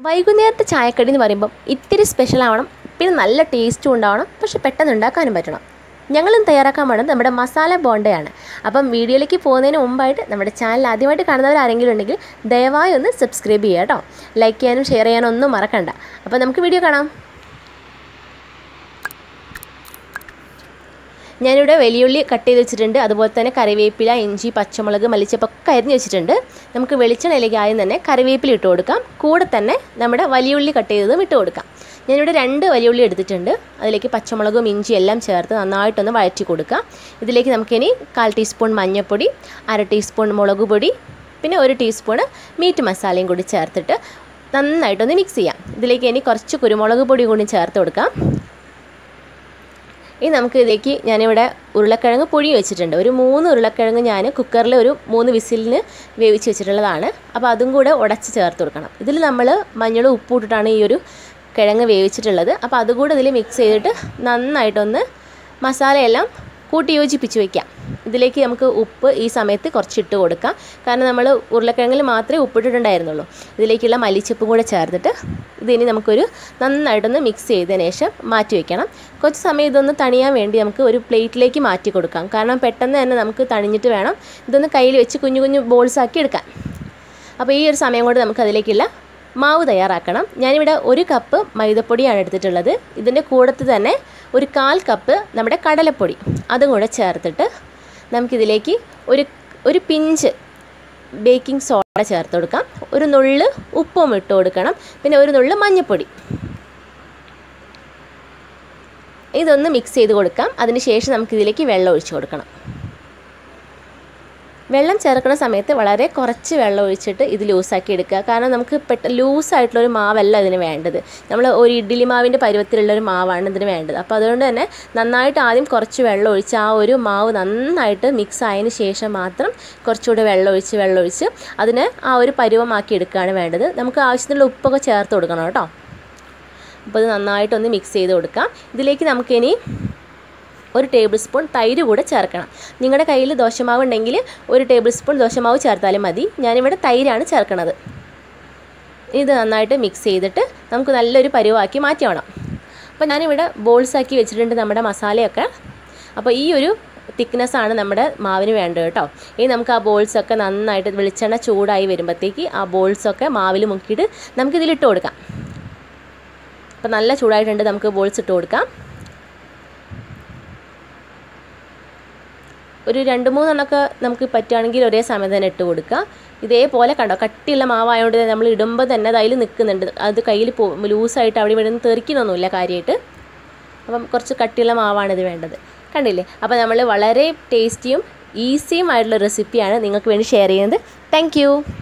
വൈകുന്നേരത്തെ ചായക്കടി എന്ന് പറയുമ്പം ഇത്തിരി സ്പെഷ്യൽ ആവണം പിന്നെ നല്ല ടേസ്റ്റും ഉണ്ടാവണം പക്ഷെ പെട്ടെന്ന് ഉണ്ടാക്കാനും പറ്റണം ഞങ്ങളും തയ്യാറാക്കാൻ വേണ്ടത് നമ്മുടെ മസാല ബോണ്ടയാണ് അപ്പം വീഡിയോയിലേക്ക് പോകുന്നതിന് മുമ്പായിട്ട് നമ്മുടെ ചാനൽ ആദ്യമായിട്ട് കാണുന്നവർ ആരെങ്കിലും ഉണ്ടെങ്കിൽ ദയവായി ഒന്ന് സബ്സ്ക്രൈബ് ചെയ്യുക കേട്ടോ ലൈക്ക് ചെയ്യാനും ഷെയർ ചെയ്യാനും ഒന്നും മറക്കണ്ട അപ്പോൾ നമുക്ക് വീഡിയോ കാണാം ഞാനിവിടെ വലിയുള്ളി കട്ട് ചെയ്ത് വെച്ചിട്ടുണ്ട് അതുപോലെ തന്നെ കറിവേപ്പില ഇഞ്ചി പച്ചമുളക് മല്ലിച്ചപ്പൊക്കെ അരിഞ്ഞ് വെച്ചിട്ടുണ്ട് നമുക്ക് വെളിച്ചെണ്ണയിലേക്ക് ആദ്യം തന്നെ കറിവേപ്പില ഇട്ട് കൊടുക്കാം കൂടെ തന്നെ നമ്മുടെ വലിയുള്ളി കട്ട് ചെയ്തതും ഇട്ട് കൊടുക്കാം ഞാനിവിടെ രണ്ട് വലിയുള്ളി എടുത്തിട്ടുണ്ട് അതിലേക്ക് പച്ചമുളകും ഇഞ്ചി എല്ലാം ചേർത്ത് നന്നായിട്ടൊന്ന് വഴറ്റി കൊടുക്കാം ഇതിലേക്ക് നമുക്കിനി കാൽ ടീസ്പൂൺ മഞ്ഞൾപ്പൊടി അര ടീസ്പൂൺ മുളക് പൊടി പിന്നെ ഒരു ടീസ്പൂണ് മീറ്റ് മസാലയും കൂടി ചേർത്തിട്ട് നന്നായിട്ടൊന്ന് മിക്സ് ചെയ്യാം ഇതിലേക്ക് ഇനി കുറച്ച് കുരുമുളക് പൊടി കൂടി ചേർത്ത് കൊടുക്കാം ഇനി നമുക്ക് ഇതിലേക്ക് ഞാനിവിടെ ഉരുളക്കിഴങ്ങ് പുഴുങ്ങി വെച്ചിട്ടുണ്ട് ഒരു മൂന്ന് ഉരുളക്കിഴങ്ങ് ഞാൻ കുക്കറിൽ ഒരു മൂന്ന് വിസിലിന് വേവിച്ച് വെച്ചിട്ടുള്ളതാണ് അപ്പോൾ അതും കൂടെ ഉടച്ച് ചേർത്ത് കൊടുക്കണം ഇതിൽ നമ്മൾ മഞ്ഞളും ഉപ്പും ഇട്ടിട്ടാണ് ഈ ഒരു കിഴങ്ങ് വേവിച്ചിട്ടുള്ളത് അപ്പോൾ അതുകൂടെ ഇതിൽ മിക്സ് ചെയ്തിട്ട് നന്നായിട്ടൊന്ന് മസാലയെല്ലാം കൂട്ടി യോജിപ്പിച്ച് വയ്ക്കാം ഇതിലേക്ക് നമുക്ക് ഉപ്പ് ഈ സമയത്ത് കുറച്ചിട്ട് കൊടുക്കാം കാരണം നമ്മൾ ഉരുളക്കിഴങ്ങിൽ മാത്രമേ ഉപ്പിട്ടിട്ടുണ്ടായിരുന്നുള്ളൂ ഇതിലേക്കുള്ള മല്ലിച്ചപ്പും കൂടെ ചേർത്തിട്ട് ഇതിനി നമുക്കൊരു നന്നായിട്ടൊന്ന് മിക്സ് ചെയ്തതിന് ശേഷം മാറ്റി വയ്ക്കണം കുറച്ച് സമയം ഇതൊന്ന് തണിയാൻ വേണ്ടി നമുക്ക് ഒരു പ്ലേറ്റിലേക്ക് മാറ്റി കൊടുക്കാം കാരണം പെട്ടെന്ന് തന്നെ നമുക്ക് തണിഞ്ഞിട്ട് വേണം ഇതൊന്ന് കയ്യിൽ വെച്ച് കുഞ്ഞു കുഞ്ഞു ബോൾസ് ആക്കി എടുക്കാൻ അപ്പോൾ ഈ ഒരു സമയം കൊണ്ട് നമുക്ക് അതിലേക്കുള്ള മാവ് തയ്യാറാക്കണം ഞാനിവിടെ ഒരു കപ്പ് മൈദപ്പൊടിയാണ് എടുത്തിട്ടുള്ളത് ഇതിൻ്റെ കൂടത്ത് തന്നെ ഒരു കാൽ കപ്പ് നമ്മുടെ കടലപ്പൊടി അതും കൂടെ ചേർത്തിട്ട് നമുക്കിതിലേക്ക് ഒരു ഒരു പിഞ്ച് ബേക്കിംഗ് സോഡ ചേർത്ത് കൊടുക്കാം ഒരു നുള്ള് ഉപ്പും ഇട്ട് കൊടുക്കണം പിന്നെ ഒരു നുള്ള് മഞ്ഞൾപ്പൊടി ഇതൊന്ന് മിക്സ് ചെയ്ത് കൊടുക്കാം അതിന് ശേഷം നമുക്കിതിലേക്ക് വെള്ളം ഒഴിച്ച് കൊടുക്കണം വെള്ളം ചേർക്കുന്ന സമയത്ത് വളരെ കുറച്ച് വെള്ളം ഒഴിച്ചിട്ട് ഇത് ലൂസാക്കി എടുക്കുക കാരണം നമുക്ക് പെട്ട ലൂസായിട്ടുള്ളൊരു മാവല്ല ഇതിന് വേണ്ടത് നമ്മൾ ഒരു ഇഡ്ഡലി മാവിൻ്റെ പരുവത്തിലുള്ളൊരു മാവാണ് ഇതിന് വേണ്ടത് അപ്പോൾ അതുകൊണ്ട് തന്നെ നന്നായിട്ട് ആദ്യം കുറച്ച് വെള്ളം ഒഴിച്ച് ആ ഒരു മാവ് നന്നായിട്ട് മിക്സ് ആയതിന് ശേഷം മാത്രം കുറച്ചുകൂടെ വെള്ളം ഒഴിച്ച് വെള്ളം ഒഴിച്ച് അതിനെ ആ ഒരു പരുവമാക്കി എടുക്കുകയാണ് വേണ്ടത് നമുക്ക് ആവശ്യത്തിനുള്ള ഉപ്പൊക്കെ ചേർത്ത് കൊടുക്കണം കേട്ടോ അപ്പോൾ ഇത് നന്നായിട്ടൊന്ന് മിക്സ് ചെയ്ത് കൊടുക്കാം ഇതിലേക്ക് നമുക്കിനി ഒരു ടേബിൾ സ്പൂൺ തൈര് കൂടെ ചേർക്കണം നിങ്ങളുടെ കയ്യിൽ ദോശമാവ് ഉണ്ടെങ്കിൽ ഒരു ടേബിൾ സ്പൂൺ ദോശമാവ് ചേർത്താലും മതി ഞാനിവിടെ തൈരാണ് ചേർക്കണത് ഇത് നന്നായിട്ട് മിക്സ് ചെയ്തിട്ട് നമുക്ക് നല്ലൊരു പരുവാക്കി മാറ്റി വേണം അപ്പോൾ ഞാനിവിടെ ബോൾസ് ആക്കി വെച്ചിട്ടുണ്ട് നമ്മുടെ മസാലയൊക്കെ അപ്പോൾ ഈ ഒരു തിക്നെസ് ആണ് നമ്മുടെ മാവിന് വേണ്ടത് കേട്ടോ ഇനി നമുക്ക് ആ ബോൾസൊക്കെ നന്നായിട്ട് വെളിച്ചെണ്ണ ചൂടായി വരുമ്പോഴത്തേക്ക് ആ ബോൾസൊക്കെ മാവിൽ മുക്കിയിട്ട് നമുക്കിതിലിട്ട് കൊടുക്കാം അപ്പോൾ നല്ല ചൂടായിട്ടുണ്ട് നമുക്ക് ബോൾസ് ഇട്ട് കൊടുക്കാം ഒരു രണ്ട് മൂന്നെണ്ണമൊക്കെ നമുക്ക് പറ്റുകയാണെങ്കിൽ ഒരേ സമയം തന്നെ ഇട്ട് കൊടുക്കുക ഇതേപോലെ കണ്ടോ കട്ടിയുള്ള മാവായതുകൊണ്ട് നമ്മൾ ഇടുമ്പോൾ തന്നെ അത് അതിൽ നിൽക്കുന്നുണ്ട് അത് കയ്യിൽ പോ ലൂസായിട്ട് അവിടെ ഇവിടെ നിന്ന് തെറിക്കണമൊന്നുമില്ല കാര്യമായിട്ട് അപ്പം കുറച്ച് കട്ടിയുള്ള മാവാണ് ഇത് വേണ്ടത് കണ്ടില്ലേ അപ്പോൾ നമ്മൾ വളരെ ടേസ്റ്റിയും ഈസിയും ആയിട്ടുള്ള റെസിപ്പിയാണ് നിങ്ങൾക്ക് വേണ്ടി ഷെയർ ചെയ്യുന്നത് താങ്ക്